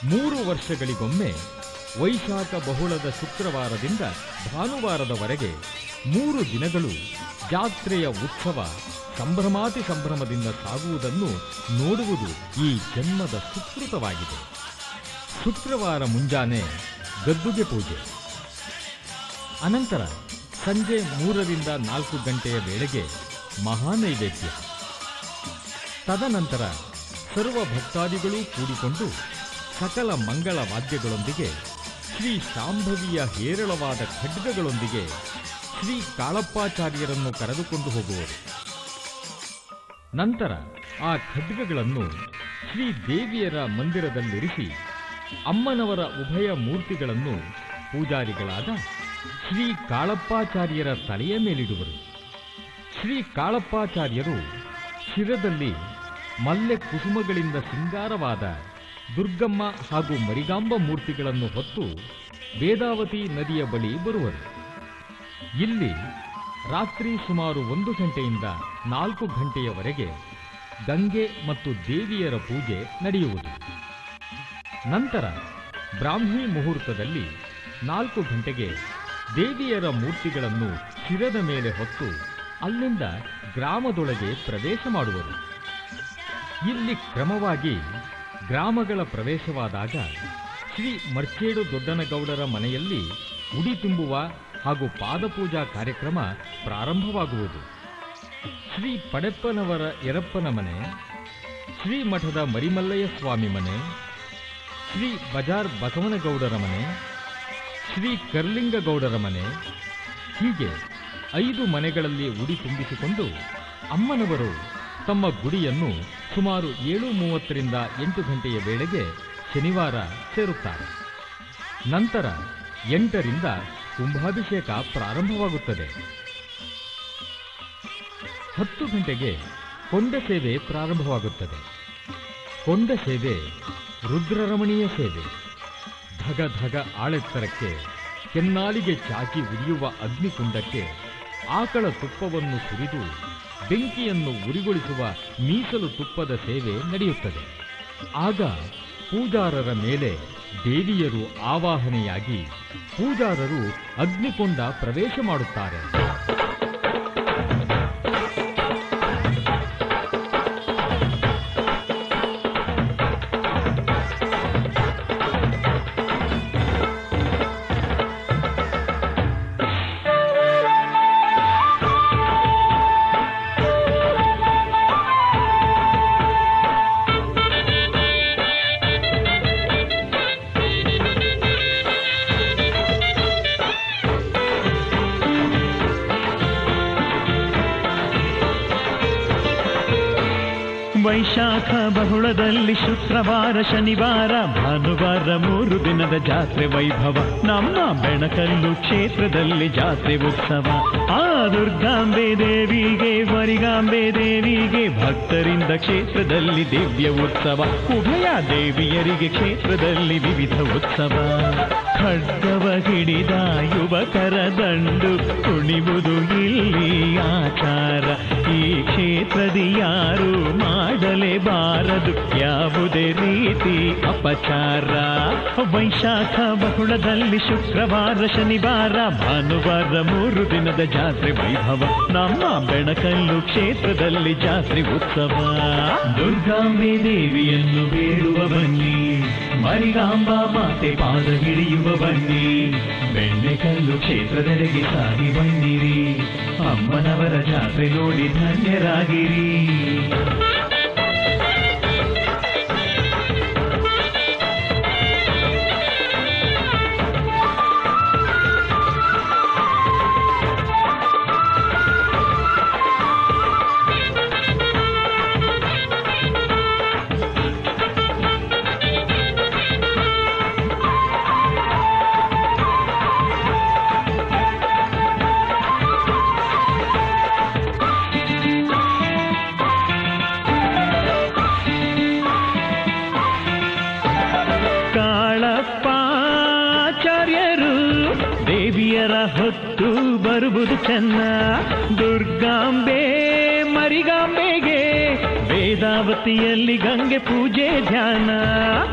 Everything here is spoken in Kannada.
ಮೂರು ವರ್ಷಗಳಿಗೊಮ್ಮೆ ವೈಶಾಖ ಬಹುಳದ ಶುಕ್ರವಾರದಿಂದ ಭಾನುವಾರದವರೆಗೆ ಮೂರು ದಿನಗಳು ಜಾತ್ರೆಯ ಉತ್ಸವ ಸಂಭ್ರಮಾತಿ ಸಂಭ್ರಮದಿಂದ ಸಾಗುವುದನ್ನು ನೋಡುವುದು ಈ ಜನ್ಮದ ಸುಕೃತವಾಗಿದೆ ಶುಕ್ರವಾರ ಮುಂಜಾನೆ ಗದ್ದುಗೆ ಪೂಜೆ ಅನಂತರ ಸಂಜೆ ಮೂರರಿಂದ ನಾಲ್ಕು ಗಂಟೆಯ ವೇಳೆಗೆ ಮಹಾನೈವೇದ್ಯ ತದನಂತರ ಸರ್ವ ಭಕ್ತಾದಿಗಳೂ ಕೂಡಿಕೊಂಡು ಸಕಲ ಮಂಗಳ ವಾದ್ಯಗಳೊಂದಿಗೆ ಶ್ರೀ ಶಾಂಭವಿಯ ಹೇರಳವಾದ ಖಡ್ಗಗಳೊಂದಿಗೆ ಶ್ರೀ ಕಾಳಪ್ಪಾಚಾರ್ಯರನ್ನು ಕರೆದುಕೊಂಡು ಹೋಗುವರು ನಂತರ ಆ ಖಡ್ಗಗಳನ್ನು ಶ್ರೀ ದೇವಿಯರ ಮಂದಿರದಲ್ಲಿರಿಸಿ ಅಮ್ಮನವರ ಉಭಯ ಮೂರ್ತಿಗಳನ್ನು ಪೂಜಾರಿಗಳಾದ ಶ್ರೀ ಕಾಳಪ್ಪಾಚಾರ್ಯರ ತಲೆಯ ಮೇಲಿಡುವರು ಶ್ರೀ ಕಾಳಪ್ಪಾಚಾರ್ಯರು ಶಿರದಲ್ಲಿ ಮಲ್ಲೆ ಕುಸುಮಗಳಿಂದ ಸಿಂಗಾರವಾದ ದುರ್ಗಮ್ಮ ಹಾಗೂ ಮರಿಗಾಂಬ ಮೂರ್ತಿಗಳನ್ನು ಹೊತ್ತು ವೇದಾವತಿ ನದಿಯ ಬಳಿ ಬರುವರು ಇಲ್ಲಿ ರಾತ್ರಿ ಸುಮಾರು ಒಂದು ಗಂಟೆಯಿಂದ ನಾಲ್ಕು ಗಂಟೆಯವರೆಗೆ ಗಂಗೆ ಮತ್ತು ದೇವಿಯರ ಪೂಜೆ ನಡೆಯುವುದು ನಂತರ ಬ್ರಾಹ್ಮಿ ಮುಹೂರ್ತದಲ್ಲಿ ನಾಲ್ಕು ಗಂಟೆಗೆ ದೇವಿಯರ ಮೂರ್ತಿಗಳನ್ನು ಶಿರದ ಮೇಲೆ ಹೊತ್ತು ಅಲ್ಲಿಂದ ಗ್ರಾಮದೊಳಗೆ ಪ್ರವೇಶ ಮಾಡುವರು ಇಲ್ಲಿ ಕ್ರಮವಾಗಿ ಗ್ರಾಮಗಳ ಪ್ರವೇಶವಾದಾಗ ಶ್ರೀ ಮರ್ಚೇಡು ದೊಡ್ಡನಗೌಡರ ಮನೆಯಲ್ಲಿ ಉಡಿ ತುಂಬುವ ಹಾಗೂ ಪಾದಪೂಜಾ ಕಾರ್ಯಕ್ರಮ ಪ್ರಾರಂಭವಾಗುವುದು ಶ್ರೀ ಪಡೆಪ್ಪನವರ ಯರಪ್ಪನ ಮನೆ ಶ್ರೀ ಮಠದ ಮರಿಮಲ್ಲಯ್ಯ ಸ್ವಾಮಿ ಮನೆ ಶ್ರೀ ಬಜಾರ್ ಬಸವನಗೌಡರ ಮನೆ ಶ್ರೀ ಕರ್ಲಿಂಗಗೌಡರ ಮನೆ ಹೀಗೆ ಐದು ಮನೆಗಳಲ್ಲಿ ಉಡಿ ತುಂಬಿಸಿಕೊಂಡು ಅಮ್ಮನವರು ತಮ್ಮ ಗುಡಿಯನ್ನು ಸುಮಾರು ಏಳು ಮೂವತ್ತರಿಂದ ಎಂಟು ಗಂಟೆಯ ವೇಳೆಗೆ ಶನಿವಾರ ಸೇರುತ್ತಾರೆ ನಂತರ ಎಂಟರಿಂದ ಕುಂಭಾಭಿಷೇಕ ಪ್ರಾರಂಭವಾಗುತ್ತದೆ ಹತ್ತು ಗಂಟೆಗೆ ಕೊಂಡ ಸೇವೆ ಪ್ರಾರಂಭವಾಗುತ್ತದೆ ಕೊಂಡ ಸೇವೆ ರುದ್ರರಮಣೀಯ ಸೇವೆ ಧಗ ಧಗ ಆಳೆತ್ತರಕ್ಕೆ ಕೆನ್ನಾಲಿಗೆ ಚಾಚಿ ಉರಿಯುವ ಅಗ್ನಿಕುಂಡಕ್ಕೆ ಆಕಳ ತುಪ್ಪವನ್ನು ಸುರಿದು ಬೆಂಕಿಯನ್ನು ಉರಿಗೊಳಿಸುವ ಮೀಸಲು ತುಪ್ಪದ ಸೇವೆ ನಡೆಯುತ್ತದೆ ಆಗ ಪೂಜಾರರ ಮೇಲೆ ದೇವಿಯರು ಆವಾಹನೆಯಾಗಿ ಪೂಜಾರರು ಅಗ್ನಿಕೊಂಡ ಪ್ರವೇಶ ಮಾಡುತ್ತಾರೆ ವೈಶಾಖ ಬಹುಳದಲ್ಲಿ ಶುಕ್ರವಾರ ಶನಿವಾರ ಭಾನುವಾರ ಮೂರು ದಿನದ ಜಾತ್ರೆ ವೈಭವ ನಮ್ಮ ಬೆಣಕಲ್ಲು ಕ್ಷೇತ್ರದಲ್ಲಿ ಜಾತ್ರೆ ಉತ್ಸವ ಆ ದುರ್ಗಾಂಬೆ ದೇವಿಗೆ ವರಿಗಾಂಬೆ ದೇವಿಗೆ ಭಕ್ತರಿಂದ ಕ್ಷೇತ್ರದಲ್ಲಿ ದಿವ್ಯ ಉತ್ಸವ ಉಭಯ ದೇವಿಯರಿಗೆ ಕ್ಷೇತ್ರದಲ್ಲಿ ವಿವಿಧ ಉತ್ಸವ ಖಡ್ಗವ ಹಿಡಿದ ಯುವಕರ ದಂಡು ಕುಣಿವುದು ಇಲ್ಲಿ ಆಚಾರ ಈ ಕ್ಷೇತ್ರದಿ ಯಾರು ಮಾಡಲೇಬಾರದು ಯಾವುದೇ ರೀತಿ ಅಪಚಾರ ವೈಶಾಖ ಬಹುಳದಲ್ಲಿ ಶುಕ್ರವಾರ ಶನಿವಾರ ಭಾನುವಾರ ಮೂರು ದಿನದ ಜಾತ್ರೆ ವೈಭವ ನಮ್ಮ ಬೆಣಕಲ್ಲು ಕ್ಷೇತ್ರದಲ್ಲಿ ಜಾತ್ರೆ ಉತ್ಸವ ದುರ್ಗಾಂಬೆ ದೇವಿಯನ್ನು ಬೇಡುವ ಬನ್ನಿ ಮರಿಗಾಂಬ ಮಾತೆ ಪಾದ ಹಿಡಿಯುವ ಬನ್ನಿ ಬೆಣ್ಣೆಕಲ್ಲು ಕ್ಷೇತ್ರದೆಡೆಗೆ ಸಾಗಿ ಬನ್ನಿರಿ ಅಮ್ಮನವರ ಜಾತ್ರೆ ನೋಡಿ ಧನ್ಯರಾಗಿರಿ ಕಾಳಪ್ಪಾಚಾರ್ಯರು ದೇವಿಯರ ಹೊತ್ತು ಬರುವುದು ಚೆನ್ನ ದುರ್ಗಾಂಬೆ ಮರಿಗಾಂಬೆಗೆ ವೇದಾವತಿಯಲ್ಲಿ ಗಂಗೆ ಪೂಜೆ ಧ್ಯಾನ